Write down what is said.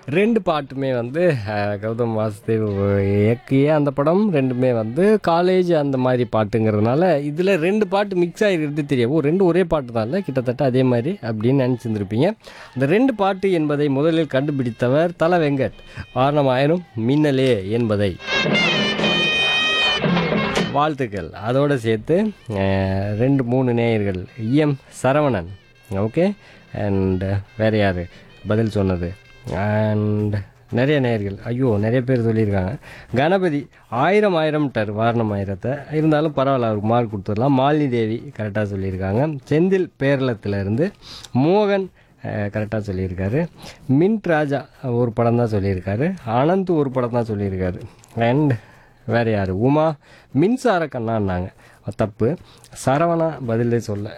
ரெண்டு பாட்டுமே வந்து அஹ், கௌதம் வாசுதேவ் இயக்கிய அந்த படம் ரெண்டுமே வந்து காலேஜ் அந்த மாதிரி பாட்டுங்கிறதுனால இதில் ரெண்டு பாட்டு மிக்ஸ் ஆகிருக்கிறது தெரியும் ஓ ரெண்டு ஒரே பாட்டு தான் இல்லை கிட்டத்தட்ட அதே மாதிரி அப்படின்னு நினச்சிருந்துருப்பீங்க அந்த ரெண்டு பாட்டு என்பதை முதலில் கண்டுபிடித்தவர் தல வெங்கட் வாரணமாயிரம் மின்னலே என்பதை வாழ்த்துக்கள் அதோடு சேர்த்து அஹ், ரெண்டு மூணு நேயர்கள் இஎம் சரவணன் ஓகே அண்ட் வேறு யார் பதில் சொன்னது அண்ட் நிறைய நேயர்கள் ஐயோ நிறைய பேர் சொல்லியிருக்காங்க கணபதி ஆயிரம் ஆயிரம் டர் வாரணம் ஆயிரத்தை இருந்தாலும் பரவாயில்ல அவருக்கு மார்க் கொடுத்துடலாம் மாலினி தேவி கரெக்டாக சொல்லியிருக்காங்க செந்தில் பேரளத்திலிருந்து மோகன் கரெக்டாக சொல்லியிருக்காரு மின்ட் ராஜா ஒரு படம் தான் சொல்லியிருக்காரு அனந்த் ஒரு படம் தான் சொல்லியிருக்காரு அண்ட் வேறு யார் உமா மின்சார கண்ணான்னாங்க தப்பு சரவணா பதிலே சொல்ல